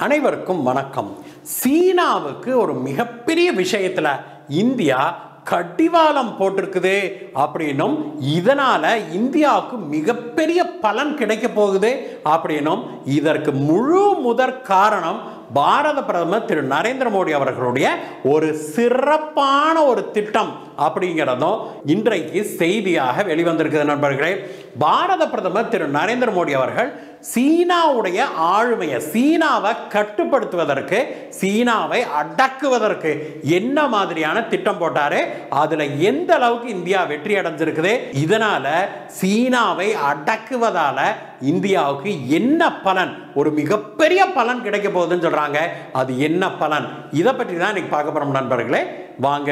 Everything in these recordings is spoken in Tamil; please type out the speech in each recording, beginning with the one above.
அனைவருக்கும் வணக்கம் சீனாவுக்கு ஒரு மிகப்பெரிய விஷயத்துல இந்தியா கடிவாளம் போட்டிருக்குது அப்படின்னும் இதனால இந்தியாவுக்கு மிகப்பெரிய பலன் கிடைக்க போகுது அப்படின்னும் இதற்கு முழு முதற் காரணம் பாரத பிரதமர் திரு நரேந்திர மோடி அவர்களுடைய ஒரு சிறப்பான ஒரு திட்டம் அப்படிங்கிறதும் இன்றைக்கு செய்தியாக வெளிவந்திருக்குது நண்பர்களே பாரத பிரதமர் திரு நரேந்திர மோடி அவர்கள் சீனாவுடைய ஆளுமையை சீனாவை கட்டுப்படுத்துவதற்கு சீனாவை அடக்குவதற்கு என்ன மாதிரியான திட்டம் போட்டாரு அதுல எந்த அளவுக்கு இந்தியா வெற்றி அடைஞ்சிருக்குது இதனால சீனாவை அடக்குவதால இந்தியாவுக்கு என்ன பலன் ஒரு மிகப்பெரிய பலன் கிடைக்க போகுதுன்னு சொல்றாங்க அது என்ன பலன் இதை பற்றி தான் இன்னைக்கு பார்க்க போறோம் நண்பர்களே வாங்க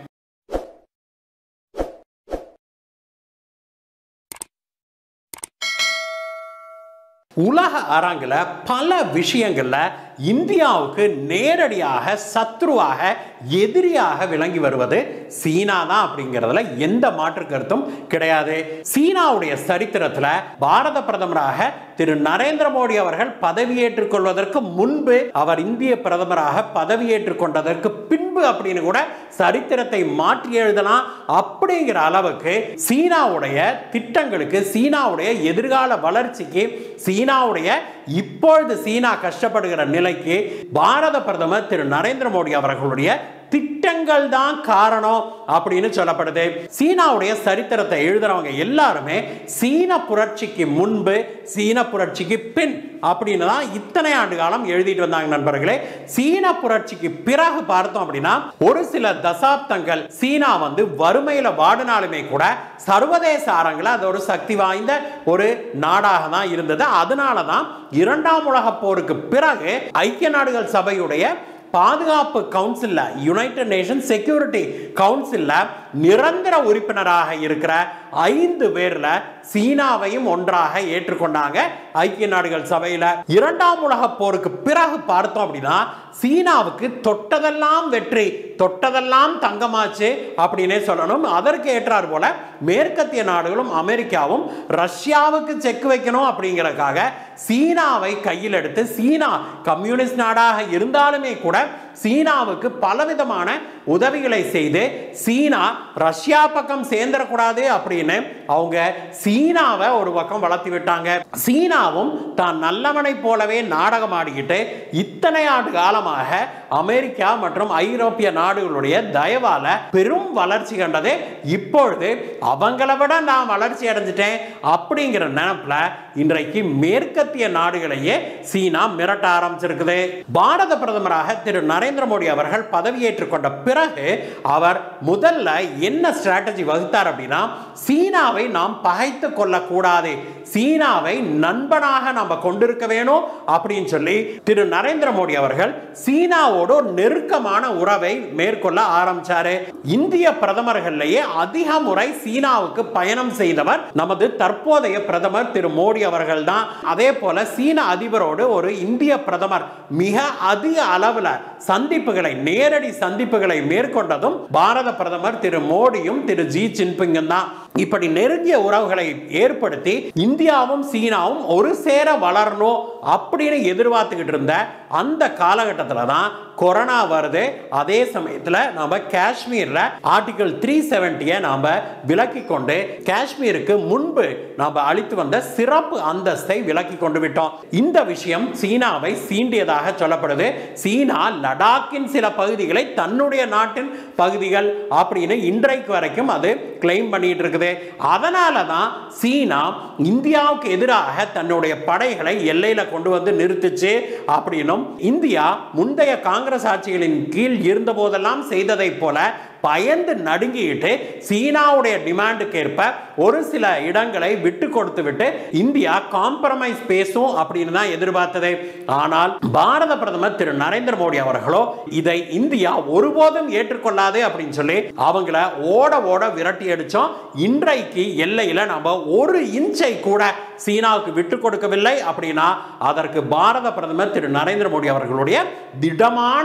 உலக அரங்கில் பல விஷயங்கள்ல இந்தியாவுக்கு நேரடியாக சத்ருவாக எதிரியாக விளங்கி வருவது சீனா தான் அப்படிங்கிறதுல எந்த மாற்று கருத்தும் கிடையாது சீனாவுடைய சரித்திரத்தில் பாரத பிரதமராக திரு நரேந்திர மோடி அவர்கள் பதவியேற்றுக் கொள்வதற்கு முன்பு அவர் இந்திய பிரதமராக பதவியேற்றுக் கொண்டதற்கு பின்பு அப்படின்னு கூட சரித்திரத்தை மாற்றி எழுதலாம் அப்படிங்கிற அளவுக்கு சீனாவுடைய திட்டங்களுக்கு சீனாவுடைய எதிர்கால வளர்ச்சிக்கு சீனாவுடைய இப்பொழுது சீனா கஷ்டப்படுகிற நிலைக்கு பாரத பிரதமர் திரு நரேந்திர மோடி அவர்களுடைய திட்டங்கள் தான் காரணம் அப்படின்னு சொல்லப்படுது சீனாவுடைய சரித்திரத்தை எழுதுறவங்க எல்லாருமே சீன புரட்சிக்கு முன்பு சீன புரட்சிக்கு பின் அப்படின்னு தான் இத்தனை ஆண்டு காலம் எழுதிட்டு வந்தாங்க நண்பர்களே சீன புரட்சிக்கு பிறகு பார்த்தோம் அப்படின்னா ஒரு சில தசாப்தங்கள் சீனா வந்து வறுமையில வாடினாலுமே கூட சர்வதேச அரங்கில் அது ஒரு சக்தி வாய்ந்த ஒரு நாடாக தான் இருந்தது அதனால தான் இரண்டாம் உலக போருக்கு பிறகு ஐக்கிய நாடுகள் சபையுடைய பாதுகாப்பு கவுன்சில்ல யுனைடெட் நேஷன் செக்யூரிட்டி கவுன்சில்ல நிரந்தர உறுப்பினராக இருக்கிற ஐந்து பேர்ல சீனாவையும் ஒன்றாக ஏற்றுக்கொண்டாங்க ஐக்கிய நாடுகள் சபையில இரண்டாம் உலக போருக்கு பிறகு பார்த்தோம் அப்படின்னா சீனாவுக்கு தொட்டதெல்லாம் வெற்றி தொட்டதெல்லாம் தங்கமாச்சு அப்படின்னே சொல்லணும் அதற்கு ஏற்றார் போல மேற்கத்திய நாடுகளும் அமெரிக்காவும் ரஷ்யாவுக்கு செக் வைக்கணும் அப்படிங்கறதுக்காக சீனாவை கையில் எடுத்து சீனா கம்யூனிஸ்ட் நாடாக இருந்தாலுமே கூட சீனாவுக்கு பலவிதமான உதவிகளை செய்து சீனா ரஷ்யா பக்கம் சேர்ந்துடக்கூடாது அப்படின்னு அவங்க சீனாவை ஒரு பக்கம் வளர்த்தி விட்டாங்க சீனாவும் தான் நல்லவனை போலவே நாடகம் ஆடிக்கிட்டு இத்தனை ஆண்டு காலமாக அமெரிக்கா மற்றும் ஐரோப்பிய நாடுகளுடைய தயவால பெரும் வளர்ச்சி கண்டது இப்பொழுது அவங்கள விட நான் வளர்ச்சி அடைஞ்சிட்டேன் அப்படிங்கிற நினைப்புல இன்றைக்கு மேற்கத்திய நாடுகளையே சீனா மிரட்ட ஆரம்பிச்சிருக்குது பாரத பிரதமராக திரு நரேந்திர மோடி அவர்கள் பதவியேற்றுக் கொண்ட பிறகு அவர் முதல்ல என்ன ஸ்ட்ராட்டஜி வகுத்தார் அப்படின்னா சீனாவை நாம் பகைத்து கொள்ளக்கூடாது சீனாவை நண்பனாக நம்ம கொண்டிருக்க வேணும் அப்படின்னு சொல்லி திரு நரேந்திர மோடி அவர்கள் சீனாவோடு ஒரு நெருக்கமான உறவை மேற்கொள்ள ஆரம்பிச்சாரு இந்திய பிரதமர்கள்லேயே அதிக முறை சீனாவுக்கு பயணம் செய்தவர் நமது தற்போதைய பிரதமர் திரு மோடி அவர்கள் தான் அதே போல சீன அதிபரோடு ஒரு இந்திய பிரதமர் மிக அதிக அளவில் சந்திப்புகளை நேரடி சந்திப்புகளை மேற்கொண்டதும் பாரத பிரதமர் திரு மோடியும் திரு ஜி ஜின்பிங்கும் தான் இப்படி நெருங்கிய உறவுகளை ஏற்படுத்தி இந்தியாவும் சீனாவும் ஒரு சேர வளரணும் அப்படின்னு எதிர்பார்த்துக்கிட்டு இருந்த அந்த காலகட்டத்தில் தான் கொரோனா வருது அதே சமயத்தில் நம்ம காஷ்மீரில் ஆர்டிகல் த்ரீ செவன்ட்டியை நாம் விலக்கி கொண்டு காஷ்மீருக்கு முன்பு நாம் அளித்து வந்த சிறப்பு அந்தஸ்தை விலக்கி கொண்டு விட்டோம் இந்த விஷயம் சீனாவை சீண்டியதாக சொல்லப்படுது சீனா லடாக்கின் சில பகுதிகளை தன்னுடைய நாட்டின் பகுதிகள் அப்படின்னு இன்றைக்கு வரைக்கும் அது கிளைம் பண்ணிட்டு இருக்குது அதனால தான் சீனா இந்தியாவுக்கு எதிராக தன்னுடைய படைகளை எல்லையில கொண்டு வந்து நிறுத்துச்சு அப்படின்னும் இந்தியா முந்தைய காங்கிரஸ் ஆட்சிகளின் கீழ் இருந்த போதெல்லாம் செய்ததை போல பயந்து நடுங்கிட்டு சீனாவுடைய டிமாண்டுக்கு ஏற்ப ஒரு சில இடங்களை விட்டு கொடுத்து விட்டு இந்தியா காம்ப்ரமைஸ் பேசும் அப்படின்னு தான் எதிர்பார்த்தது ஆனால் பாரத பிரதமர் திரு நரேந்திர மோடி அவர்களோ இதை இந்தியா ஒருபோதும் ஏற்றுக்கொள்ளாது அப்படின்னு சொல்லி அவங்கள ஓட ஓட விரட்டி அடிச்சோம் இன்றைக்கு எல்லையில நம்ம ஒரு இன்ச்சை கூட சீனாவுக்கு விட்டு கொடுக்கவில்லை அப்படின்னா அதற்கு பாரத பிரதமர் திரு நரேந்திர மோடி அவர்களுடைய திடமான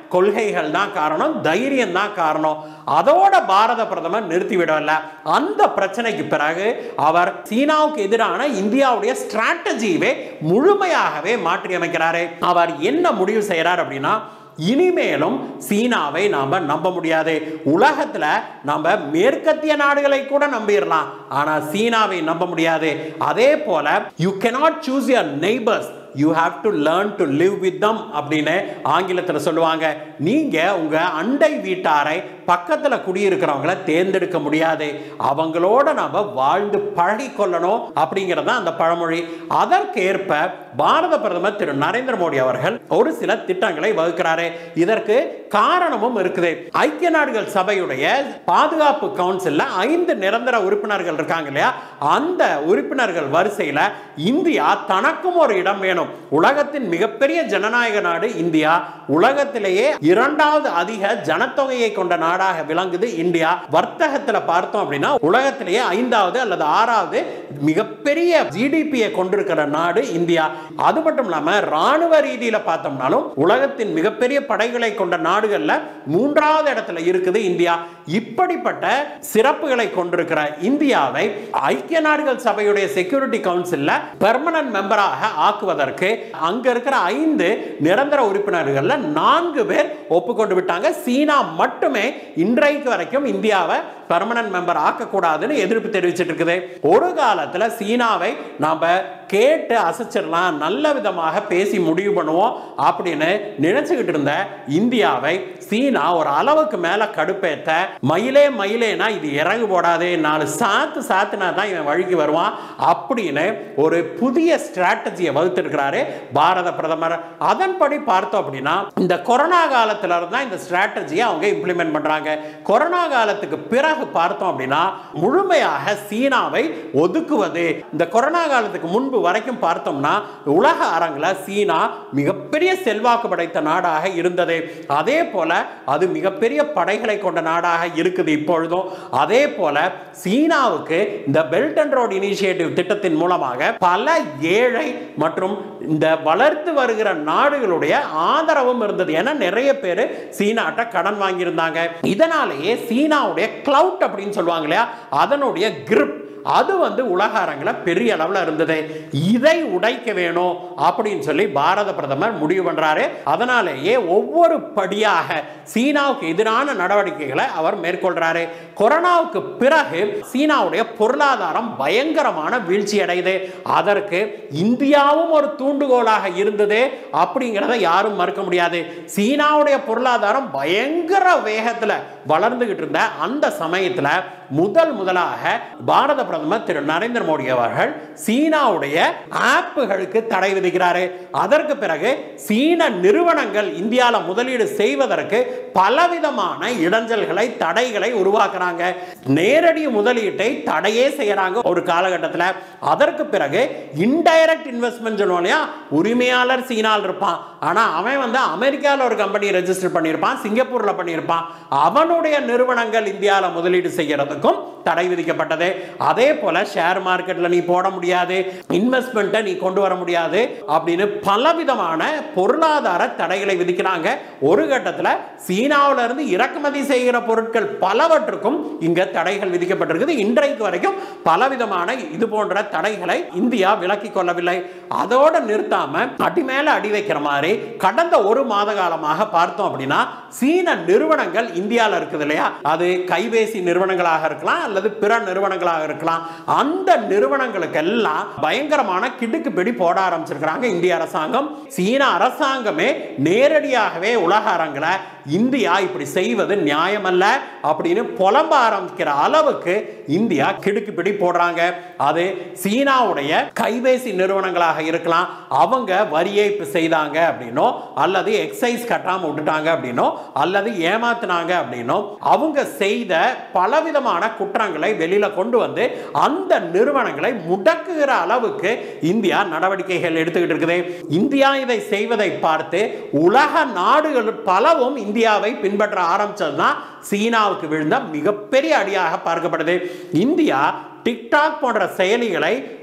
கொள்கைகள் தான் காரணம் தைரியம் தான் காரணம் அதோட பாரத பிரதமர் நிறுத்திவிடவில்லை அந்த பிரச்சனைக்கு பிறகு அவர் சீனாவுக்கு எதிரான இந்தியாவுடைய ஸ்ட்ராட்டஜியவே முழுமையாகவே மாற்றி அமைக்கிறாரு அவர் என்ன முடிவு செய்யறார் அப்படின்னா இனிமேலும் சீனாவை நாம நம்ப முடியாது உலகத்துல நம்ம மேற்கத்திய நாடுகளை கூட நம்பிடலாம் ஆனா சீனாவை நம்ப முடியாது அதே போல you cannot choose your neighbours you have to learn to live with them அப்படின்னு ஆங்கிலத்தில் சொல்லுவாங்க நீங்க உங்க அண்டை வீட்டாரை பக்கத்துல குடியிருக்கிறவங்கள தேர்ந்தெடுக்க முடியாது அவங்களோட நாம வாழ்ந்து பழகி கொள்ளணும் அப்படிங்கிறது அந்த பழமொழி அதற்கேற்ப பாரத பிரதமர் திரு நரேந்திர மோடி அவர்கள் ஒரு சில திட்டங்களை வகுக்கிறாரு இதற்கு காரணமும் இருக்குது ஐக்கிய நாடுகள் சபையுடைய பாதுகாப்பு கவுன்சில்ல ஐந்து நிரந்தர உறுப்பினர்கள் இருக்காங்க இல்லையா அந்த உறுப்பினர்கள் வரிசையில இந்தியா தனக்கும் ஒரு இடம் வேணும் உலகத்தின் மிகப்பெரிய ஜனநாயக நாடு இந்தியா உலகத்திலேயே இரண்டாவது அதிக ஜனத்தொகையை கொண்ட நாடாக விளங்குது இந்தியா வர்த்தகத்துல பார்த்தோம் அப்படின்னா உலகத்திலேயே ஐந்தாவது அல்லது ஆறாவது மிகப்பெரிய ஜிடிபியை கொண்டிருக்கிற நாடு இந்தியா அது மட்டும் இல்லாம ராணுவ ரீதியில பார்த்தோம்னாலும் உலகத்தின் மிகப்பெரிய படைகளை கொண்ட நாடுகள்ல மூன்றாவது இடத்துல இருக்குது இந்தியா இப்படிப்பட்ட சிறப்புகளை கொண்டிருக்கிற இந்தியாவை ஐக்கிய நாடுகள் சபையுடைய செக்யூரிட்டி கவுன்சில்ல பெர்மனன்ட் மெம்பராக ஆக்குவதற்கு அங்க இருக்கிற ஐந்து நிரந்தர உறுப்பினர்கள்ல நான்கு பேர் ஒப்புக்கொண்டு விட்டாங்க சீனா மட்டுமே இன்றைக்கு வரைக்கும் இந்தியாவை பெர்மனன்ட் மெம்பர் ஆக்கக்கூடாதுன்னு எதிர்ப்பு தெரிவிச்சிட்டு இருக்குது ஒரு காலத்துல சீனாவை நாம கேட்டு அசைச்சிடலாம் நல்ல விதமாக பேசி முடிவு பண்ணுவோம் அப்படின்னு நினைச்சுக்கிட்டு இருந்த இந்தியாவை சீனா ஒரு அளவுக்கு மேல கடுப்பேத்த மயிலே மயிலேனா இது இறகு போடாதே நாலு சாத்து சாத்துனா தான் இவன் வழிக்கு வருவான் அப்படின்னு ஒரு புதிய ஸ்ட்ராட்டஜியை வகுத்திருக்கிறாரு பாரத பிரதமர் அதன்படி பார்த்தோம் அப்படின்னா இந்த கொரோனா காலத்துல இருந்தா இந்த ஸ்ட்ராட்டஜியை அவங்க இம்ப்ளிமெண்ட் பண்றாங்க கொரோனா காலத்துக்கு பிறகு பார்த்தோம் அப்படின்னா முழுமையாக சீனாவை ஒதுக்குவது இந்த கொரோனா காலத்துக்கு முன்பு வரைக்கும் பார்த்தோம்னா உலக அரங்கில் சீனா மிகப்பெரிய செல்வாக்கு படைத்த நாடாக இருந்தது அதே போல அது மிகப்பெரிய படைகளை கொண்ட நாடாக இருக்குது இப்பொழுதும் அதே போல சீனாவுக்கு இந்த பெல்ட் அண்ட் ரோட் இனிஷியேட்டிவ் திட்டத்தின் மூலமாக பல ஏழை மற்றும் இந்த வளர்த்து வருகிற நாடுகளுடைய ஆதரவும் இருந்தது ஏன்னா நிறைய பேர் சீனாட்ட கடன் வாங்கியிருந்தாங்க இதனாலேயே சீனாவுடைய கிளவுட் அப்படின்னு சொல்லுவாங்க இல்லையா அதனுடைய கிரிப் அது வந்து உலக அரங்கில் பெரிய அளவில் இருந்தது இதை உடைக்க வேணும் அப்படின்னு சொல்லி பாரத பிரதமர் முடிவு பண்றாரு அதனாலேயே ஒவ்வொரு படியாக சீனாவுக்கு எதிரான நடவடிக்கைகளை அவர் மேற்கொள்றாரு கொரோனாவுக்கு பிறகு சீனாவுடைய பொருளாதாரம் பயங்கரமான வீழ்ச்சி அடையுது அதற்கு இந்தியாவும் ஒரு தூண்டுகோலாக இருந்தது அப்படிங்கிறத யாரும் மறுக்க முடியாது சீனாவுடைய பொருளாதாரம் பயங்கர வேகத்தில் வளர்ந்துகிட்டு இருந்த அந்த சமயத்தில் முதல் முதலாக பாரத பிரதமர் திரு நரேந்திர மோடி அவர்கள் சீனாவுடைய ஆப்புகளுக்கு தடை விதிக்கிறாரு அதற்கு பிறகு சீன நிறுவனங்கள் இந்தியாவில் முதலீடு செய்வதற்கு பலவிதமான இடைஞ்சல்களை தடைகளை உருவாக்குறாங்க நேரடி முதலீட்டை தடையே செய்யறாங்க ஒரு காலகட்டத்தில் அதற்கு பிறகு இன்டைரக்ட் இன்வெஸ்ட்மெண்ட் சொல்லுவோம் இல்லையா உரிமையாளர் சீனாவில் இருப்பான் ஆனா அவன் வந்து அமெரிக்காவில் ஒரு கம்பெனி ரெஜிஸ்டர் பண்ணியிருப்பான் சிங்கப்பூர்ல பண்ணியிருப்பான் அவனுடைய நிறுவனங்கள் இந்தியாவில் முதலீடு செய்யறதுக்கும் தடை விதிக்கப்பட்டது அதே போல ஷேர் மார்க்கெட்ல நீ போட முடியாது இன்வெஸ்ட்மெண்ட்டை நீ கொண்டு வர முடியாது அப்படின்னு பலவிதமான பொருளாதார தடைகளை விதிக்கிறாங்க ஒரு கட்டத்தில் சீனாவில இருந்து இறக்குமதி செய்கிற பொருட்கள் பலவற்றுக்கும் இங்க தடைகள் விதிக்கப்பட்டிருக்குது இன்றைக்கு வரைக்கும் பலவிதமான இது போன்ற தடைகளை இந்தியா விலக்கிக் கொள்ளவில்லை அதோட நிறுத்தாம அடி மேல அடி வைக்கிற மாதிரி கடந்த ஒரு மாத காலமாக பார்த்தோம் அப்படின்னா சீன நிறுவனங்கள் இந்தியாவில் இருக்குது இல்லையா அது கைபேசி நிறுவனங்களாக இருக்கலாம் அல்லது பிற நிறுவனங்களாக இருக்கலாம் அந்த நிறுவனங்களுக்கு எல்லாம் பயங்கரமான கிடுக்கு பிடி போட ஆரம்பிச்சிருக்கிறாங்க இந்திய அரசாங்கம் சீன அரசாங்கமே நேரடியாகவே உலக அரங்கில் இந்தியா இப்படி செய்வது நியாயமல்ல அப்படின்னு புலம்ப ஆரம்பிக்கிற அளவுக்கு இந்தியா கிடுக்கு பிடி போடுறாங்க அது சீனாவுடைய கைபேசி நிறுவனங்களாக இருக்கலாம் அவங்க வரி ஏய்ப்பு செய்தாங்க அப்படின்னோ அல்லது எக்ஸைஸ் கட்டாம விட்டுட்டாங்க அப்படின்னோ அல்லது ஏமாத்துனாங்க அப்படின்னோ அவங்க செய்த பலவிதமான குற்றங்களை வெளியில கொண்டு வந்து அந்த நிறுவனங்களை முடக்குகிற அளவுக்கு இந்தியா நடவடிக்கைகள் எடுத்துக்கிட்டு இருக்குது இந்தியா இதை செய்வதை பார்த்து உலக நாடுகள் பலவும் இந்தியாவை பின்பற்ற ஆரம்பிச்சதுதான் சீனாவுக்கு விழுந்த மிகப்பெரிய அடியாக பார்க்கப்படுது இந்தியா டிக்டாக் போன்ற செயலிகளை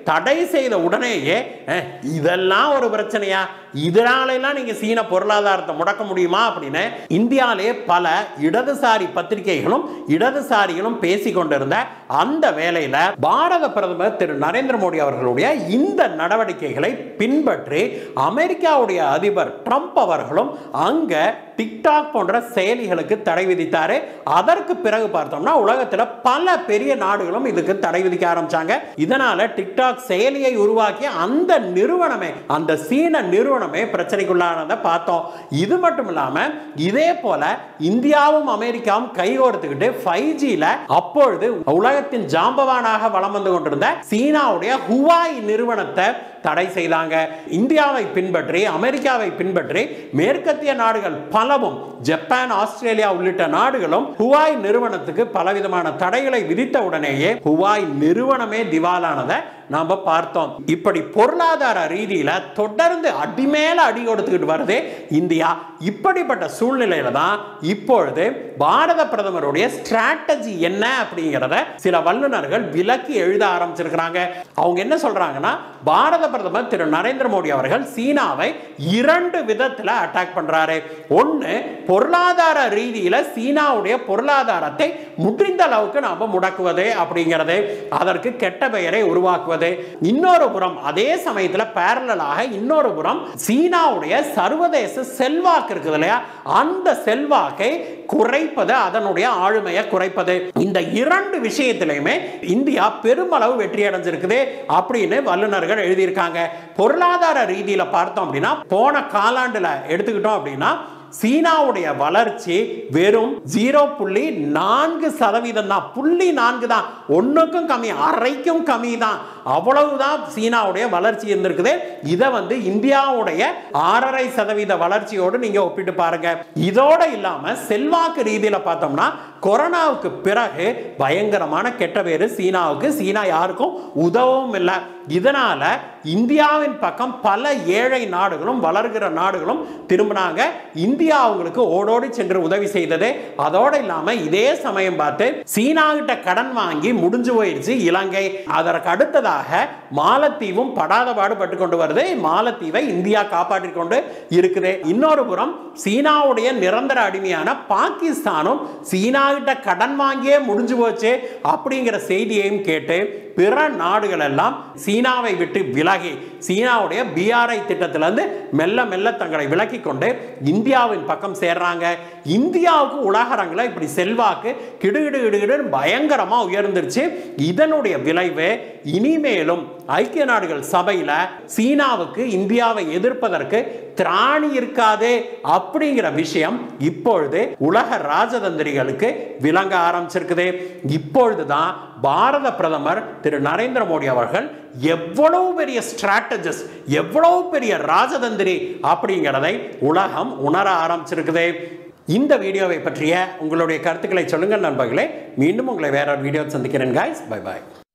தடை செய்த உடனேயே "அஹ், இதெல்லாம் ஒரு பிரச்சனையா இதனால எல்லாம் நீங்க சீன பொருளாதாரத்தை முடக்க முடியுமா அப்படின்னு இந்தியாவிலே பல இடதுசாரி பத்திரிகைகளும் இடதுசாரிகளும் பேசிக் கொண்டிருந்த அந்த வேளையில பாரத பிரதமர் திரு நரேந்திர மோடி அவர்களுடைய இந்த நடவடிக்கைகளை பின்பற்றி அமெரிக்காவுடைய அதிபர் ட்ரம்ப் அவர்களும் அங்க டிக்டாக் போன்ற செயலிகளுக்கு தடை விதித்தாரு அதற்கு பிறகு பார்த்தோம்னா உலகத்துல பல பெரிய நாடுகளும் இதுக்கு தடை விதிக்க ஆரம்பிச்சாங்க இதனால டிக்டாக் செயலியை உருவாக்கிய அந்த நிறுவனமே அந்த சீன நிறுவனமே பிரச்சனைக்குள்ளானதை பார்த்தோம் இது மட்டும் இல்லாம இதே போல இந்தியாவும் அமெரிக்காவும் கைகோர்த்துக்கிட்டு ஃபைவ் ஜில அப்பொழுது உலகத்தின் ஜாம்பவானாக வலம் வந்து கொண்டிருந்த சீனாவுடைய ஹுவாய் நிறுவனத்தை தடை செய்தாங்க இந்தியாவை பின்பற்றி அமெரிக்காவை பின்பற்றி மேற்கத்திய நாடுகள் பலவும் ஜப்பான் ஆஸ்திரேலியா உள்ளிட்ட நாடுகளும் ஹுவாய் நிறுவனத்துக்கு பலவிதமான தடைகளை விதித்த உடனேயே ஹுவாய் நிறுவனமே திவாலானதை நாம பார்த்தோம் இப்படி பொருளாதார ரீதியில தொடர்ந்து அடிமேல அடி கொடுத்துக்கிட்டு வருது இந்தியா இப்படிப்பட்ட சூழ்நிலையில தான் இப்பொழுது பாரத பிரதமருடைய ஸ்ட்ராட்டஜி என்ன அப்படிங்கிறத சில வல்லுநர்கள் விலக்கி எழுத ஆரம்பிச்சிருக்கிறாங்க அவங்க என்ன சொல்றாங்கன்னா பாரத பிரதமர் திரு நரேந்திர மோடி அவர்கள் சீனாவை இரண்டு விதத்துல அட்டாக் பண்றாரு ஒன்னு பொருளாதார ரீதியில சீனாவுடைய பொருளாதாரத்தை முடிந்த அளவுக்கு நாம முடக்குவது அப்படிங்கிறது அதற்கு கெட்ட பெயரை உருவாக்குவது இன்னொரு புறம் அதே சமயத்துல பேரலாக இன்னொரு புறம் சீனாவுடைய சர்வதேச செல்வாக்கு இருக்குது இல்லையா அந்த செல்வாக்கை குறைப்பது அதனுடைய ஆளுமையை குறைப்பது இந்த இரண்டு விஷயத்திலையுமே இந்தியா பெருமளவு வெற்றி அடைஞ்சிருக்குது அப்படின்னு வல்லுநர்கள் எழுதியிருக்காங்க பொருளாதார ரீதியில பார்த்தோம் அப்படின்னா போன காலாண்டுல எடுத்துக்கிட்டோம் அப்படின்னா சீனாவுடைய வளர்ச்சி வெறும் ஜீரோ புள்ளி நான்கு சதவீதம் தான் புள்ளி நான்கு தான் ஒன்றுக்கும் கம்மி அரைக்கும் கம்மி தான் அவ்வளவுதான் சீனாவுடைய வளர்ச்சி இருந்திருக்குது இதை வந்து இந்தியாவுடைய ஆறரை சதவீத வளர்ச்சியோடு நீங்க ஒப்பிட்டு பாருங்க இதோட இல்லாம செல்வாக்கு ரீதியில பார்த்தோம்னா கொரோனாவுக்கு பிறகு பயங்கரமான கெட்ட பேரு சீனாவுக்கு சீனா யாருக்கும் உதவும் இல்லை இதனால இந்தியாவின் பக்கம் பல ஏழை நாடுகளும் வளர்கிற நாடுகளும் திரும்பினாங்க இந்தியா அவங்களுக்கு ஓடோடி சென்று உதவி செய்தது அதோட இல்லாம இதே சமயம் பார்த்து சீனா கிட்ட கடன் வாங்கி முடிஞ்சு போயிடுச்சு இலங்கை அதற்கு அடுத்ததாக மாலத்தீவும் படாத பாடுபட்டு கொண்டு வருது மாலத்தீவை இந்தியா காப்பாற்றி கொண்டு இருக்குது இன்னொரு புறம் சீனாவுடைய நிரந்தர அடிமையான பாகிஸ்தானும் சீனா கிட்ட கடன் வாங்கியே முடிஞ்சு போச்சு அப்படிங்கிற செய்தியையும் கேட்டு பிற நாடுகள் எல்லாம் சீனாவை விட்டு விலகி சீனாவுடைய பிஆர்ஐ திட்டத்திலிருந்து மெல்ல மெல்ல தங்களை விலக்கி கொண்டு இந்தியாவின் பக்கம் சேர்றாங்க இந்தியாவுக்கு உலக அரங்கில் இப்படி செல்வாக்கு கிடுகிடு கிடுகிடுன்னு பயங்கரமா உயர்ந்துருச்சு இதனுடைய விளைவு இனிமேலும் ஐக்கிய நாடுகள் சபையில சீனாவுக்கு இந்தியாவை எதிர்ப்பதற்கு திராணி இருக்காது அப்படிங்கிற விஷயம் இப்பொழுது உலக ராஜதந்திரிகளுக்கு விளங்க ஆரம்பிச்சிருக்குது இப்பொழுதுதான் பாரத பிரதமர் திரு நரேந்திர மோடி அவர்கள் எவ்வளவு பெரிய ஸ்ட்ராட்டஜிஸ்ட் எவ்வளவு பெரிய ராஜதந்திரி அப்படிங்கிறதை உலகம் உணர ஆரம்பிச்சிருக்குது இந்த வீடியோவை பற்றிய உங்களுடைய கருத்துக்களை சொல்லுங்கள் நண்பர்களே மீண்டும் உங்களை வேற ஒரு வீடியோ சந்திக்கிறேன் காய்ஸ் பை பாய்